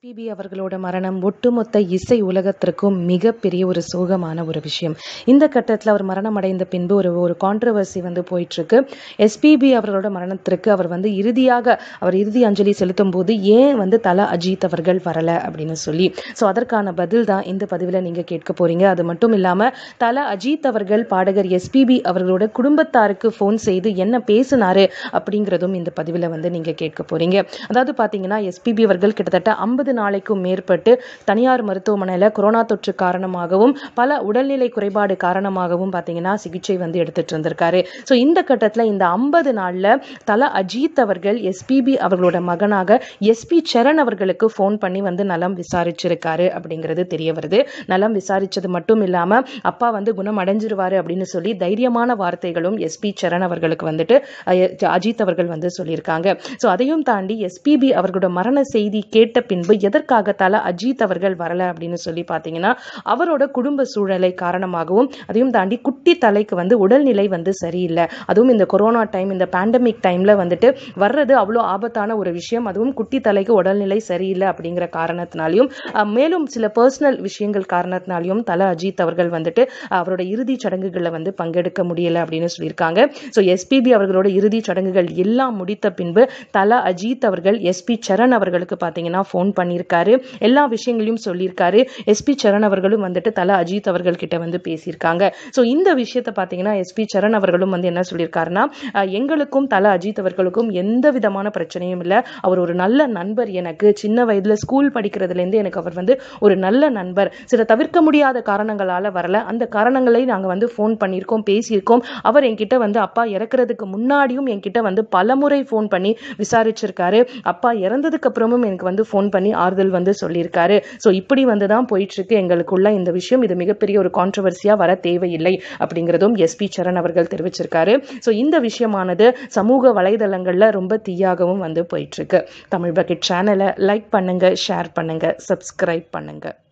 SPB அவர்களோட மரணம் ஒட்டுமொத்த இசை உலகத்திற்கும் மிகப்பெரிய ஒரு சோகமான ஒரு விஷயம் இந்த கட்டத்தில் அவர் மரணம் அடைந்த பின்பு ஒரு ஒரு கான்ட்ரவர்சி வந்து போயிட்டு இருக்கு எஸ்பிபி அவர்களோட மரணத்திற்கு அவர் வந்து இறுதியாக அவர் இறுதி அஞ்சலி செலுத்தும் போது ஏன் வந்து தல அஜித் அவர்கள் வரல அப்படின்னு சொல்லி ஸோ அதற்கான பதில் தான் இந்த பதிவில் நீங்கள் கேட்க போறீங்க அது மட்டும் இல்லாமல் தல அஜித் அவர்கள் பாடகர் எஸ்பிபி அவர்களோட குடும்பத்தாருக்கு ஃபோன் செய்து என்ன பேசினாரு அப்படிங்கிறதும் இந்த பதிவில் வந்து நீங்கள் கேட்க போறீங்க அதாவது பார்த்தீங்கன்னா எஸ்பிபி அவர்கள் கிட்டத்தட்ட ஐம்பது நாளைக்கும் மேற்பட்டு தனியார் மருத்துவமனையில் கொரோனா தொற்று காரணமாகவும் பல உடல்நிலை குறைபாடு காரணமாகவும் பார்த்தீங்கன்னா சிகிச்சை வந்து எடுத்துட்டு இருந்திருக்காரு ஸோ இந்த கட்டத்தில் இந்த ஐம்பது நாளில் தல அஜித் அவர்கள் எஸ்பிபி அவர்களோட மகனாக எஸ்பி சரண் அவர்களுக்கு ஃபோன் பண்ணி வந்து நலம் விசாரிச்சிருக்காரு அப்படிங்கிறது தெரிய வருது நலம் விசாரிச்சது மட்டும் இல்லாமல் அப்பா வந்து குணம் அடைஞ்சிருவாரு அப்படின்னு சொல்லி தைரியமான வார்த்தைகளும் எஸ்பி சரண் அவர்களுக்கு வந்துட்டு அஹ், அஜித் அவர்கள் வந்து சொல்லியிருக்காங்க ஸோ அதையும் தாண்டி எஸ்பிபி அவர்களோட மரண செய்தி கேட்ட பின்பு எதற்காக தல அஜித் அவர்கள் வரல அப்படின்னு சொல்லி பார்த்தீங்கன்னா அவரோட குடும்ப சூழலை காரணமாகவும் அதையும் தாண்டி குட்டி தலைக்கு வந்து உடல்நிலை வந்து சரியில்லை அதுவும் இந்த கொரோனா டைம் இந்த பேண்டமிக் டைம்ல வந்துட்டு வர்றது அவ்வளோ ஆபத்தான ஒரு விஷயம் அதுவும் குட்டி தலைக்கு உடல்நிலை சரியில்லை அப்படிங்கிற காரணத்தினாலையும் அஹ், மேலும் சில பர்சனல் விஷயங்கள் காரணத்தினாலையும் தல அஜித் அவர்கள் வந்துட்டு அவரோட இறுதி சடங்குகளில் வந்து பங்கெடுக்க முடியல அப்படின்னு சொல்லியிருக்காங்க ஸோ எஸ்பிபி அவர்களோட இறுதி சடங்குகள் எல்லாம் முடித்த பின்பு தல அஜித் அவர்கள் எஸ்பி சரண் அவர்களுக்கு பார்த்தீங்கன்னா ஃபோன் பண்ணியிருக்காரு எல்லா விஷயங்களையும் சொல்லியிருக்காரு எஸ்பி சரண் அவர்களும் வந்துட்டு தல அஜித் அவர்கள் கிட்ட வந்து பேசியிருக்காங்க ஸோ இந்த விஷயத்தை பார்த்தீங்கன்னா எஸ்பி சரண் அவர்களும் வந்து என்ன சொல்லியிருக்காருன்னா அஹ், எங்களுக்கும் தல அஜித் அவர்களுக்கும் எந்த விதமான பிரச்சனையும் இல்லை அவர் ஒரு நல்ல நண்பர் எனக்கு சின்ன வயதுல ஸ்கூல் படிக்கிறதுலேருந்து எனக்கு அவர் வந்து ஒரு நல்ல நண்பர் சில தவிர்க்க முடியாத காரணங்களால வரல அந்த காரணங்களை நாங்கள் வந்து ஃபோன் பண்ணியிருக்கோம் பேசியிருக்கோம் அவர் என்கிட்ட வந்து அப்பா இறக்குறதுக்கு முன்னாடியும் என்கிட்ட வந்து பலமுறை ஃபோன் பண்ணி விசாரிச்சிருக்காரு அப்பா இறந்ததுக்கு அப்புறமும் எனக்கு வந்து ஃபோன் பண்ணி ஆறுதல் வந்து சொல்லியிருக்காரு ஸோ இப்படி வந்து தான் போயிட்டு இருக்கு எங்களுக்குள்ள இந்த விஷயம் இது மிகப்பெரிய ஒரு கான்ட்ரவர்சியா வர தேவையில்லை அப்படிங்கிறதும் எஸ்பி சரண் அவர்கள் தெரிவிச்சிருக்காரு ஸோ இந்த விஷயமானது சமூக வலைதளங்கள்ல ரொம்ப தீயாகவும் வந்து போயிட்டு இருக்கு தமிழ் பக்கெட் சேனலை லைக் பண்ணுங்க ஷேர் பண்ணுங்க சப்ஸ்கிரைப் பண்ணுங்க